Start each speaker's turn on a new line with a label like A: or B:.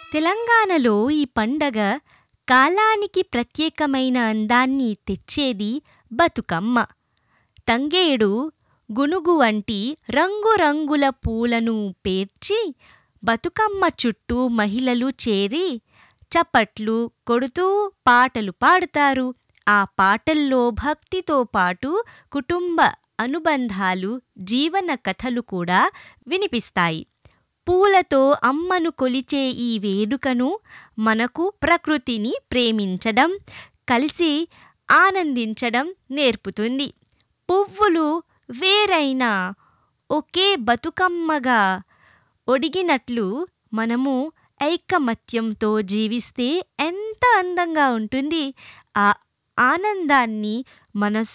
A: తెలంగాణలో ఈ పండగ కాలానికి ప్రత్యేకమైన అందాన్ని తెచ్చేది బతుకమ్మ. తంగేడు, గునుగు వంటి రంగురంగుల పూలను పేర్చి బతుకమ్మ చుట్టూ మహిళలు చేరి చప్పట్లు కొడుతూ పాటలు పాడుతారు. ఆ పాటల్లో భక్తితో పాటు కుటుంబ అనుబంధాలు, జీవన కథలు కూడా వినిపిస్తాయి. పూలతో అమ్మను కొలిచే ఈ వేడుకను మనకు ప్రకృతిని ప్రేమించడం, కలిసి ఆనందించడం నేర్పుతుంది. పువ్వులు వేరైనా ఒకే బతుకమ్మగా ఒదిగినట్లు మనము ఐకమత్యంతో జీవిస్తే ఎంత అందంగా ఉంటుంది. ఆ ఆనందాన్ని మన